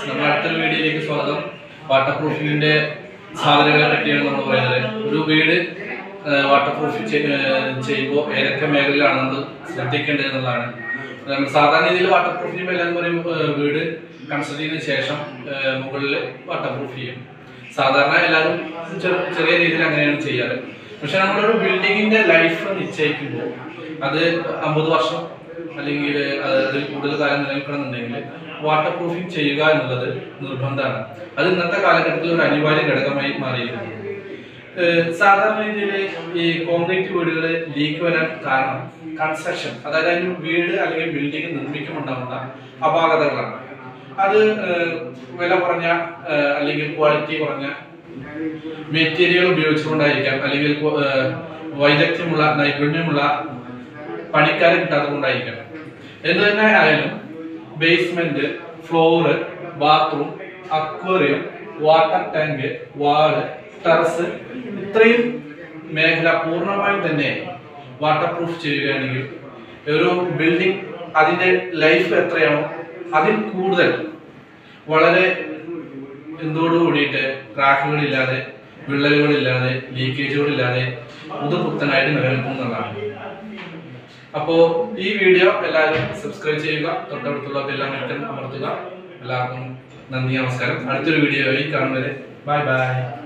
നമ്മുടെ അടുത്തൊരു വീഡിയോയിലേക്ക് സ്വാഗതം വാട്ടർ പ്രൂഫിങ്ങിന്റെ സാധനങ്ങളെ പറ്റിയാണ് നമ്മൾ പറയുന്നത് ഒരു വീട് വാട്ടർ പ്രൂഫ് ചെയ്യുമ്പോൾ ഏതൊക്കെ മേഖലയിലാണ് നമ്മൾ ശ്രദ്ധിക്കേണ്ടത് എന്നുള്ളതാണ് നമ്മൾ സാധാരണ രീതിയിൽ വാട്ടർ പ്രൂഫിംഗ് മേഖല എന്ന് പറയുമ്പോൾ ഏഹ്, വീട് കൺസ്ട്രക്ട് ചെയ്തതിനു ശേഷം ഏഹ്, മുകളിൽ വാട്ടർ പ്രൂഫ് ചെയ്യും സാധാരണ എല്ലാവരും ചെറു- ചെറിയ രീതിയിൽ അങ്ങനെയാണ് ചെയ്യാറ് പക്ഷെ നമ്മളൊരു ബിൽഡിങ്ങിന്റെ ലൈഫ് നിശ്ചയിക്കുമ്പോൾ അത് അമ്പത് വർഷം അല്ലെങ്കിൽ അതിൽ കൂടുതൽ കാലം നിലനിൽക്കണമെന്നുണ്ടെങ്കിൽ വാട്ടർ പ്രൂഫിംഗ് ചെയ്യുക എന്നുള്ളത് നിർബന്ധമാണ് അത് ഇന്നത്തെ കാലഘട്ടത്തിൽ ഒരു അനിവാര്യ ഘടകമായി മാറിയിരിക്കുന്നു ഏഹ് സാധാരണ രീതിയിൽ ഈ കോൺക്രീറ്റ് വീടുകൾ ലീക്ക് വരാൻ കാരണം കൺസ്ട്രക്ഷൻ അതായത് അതിന് വീട് അല്ലെങ്കിൽ ബിൽഡിംഗ് നിർമ്മിക്കുമുണ്ടാകുന്ന അപാകതകളാണ് അത് ഏഹ് വില കുറഞ്ഞ ഏഹ് അല്ലെങ്കിൽ ക്വാളിറ്റി കുറഞ്ഞ മെറ്റീരിയൽ ഉപയോഗിച്ചുകൊണ്ടായിരിക്കാം അല്ലെങ്കിൽ കു- ഏഹ് വൈദഗ്ധ്യമുള്ള നൈപുണ്യമുള്ള പണിക്കാരെ കിട്ടാത്തതുകൊണ്ടായിരിക്കാം എന്ത് തന്നെ ആയാലും basement floor bathroom aquarium water tank wall terrace ഇത്രയും മേഖല പൂർണ്ണമായും തന്നെ വാട്ടർ പ്രൂഫ് ചെയ്യുകയാണെങ്കിൽ ഒരു ബിൽഡിംഗ് അതിന്റെ ലൈഫ് എത്രയാണോ അതിൽ കൂടുതൽ വളരെ എന്തോട് കൂടിയിട്ട് ക്രാക്കുകളില്ലാതെ വിള്ളലുകളില്ലാതെ ലീക്കേജുകളില്ലാതെ പുതുപുത്തനായിട്ട് നിലനിൽക്കുന്നതാണ് അപ്പോൾ ഈ വീഡിയോ എല്ലാവരും സബ്സ്ക്രൈബ് ചെയ്യുക തൊട്ടടുത്തുള്ള ബെല്ലാം അമർത്തുക എല്ലാവർക്കും നന്ദി നമസ്കാരം അടുത്തൊരു വീഡിയോയിൽ കാണുന്നവരെ ബൈ ബൈ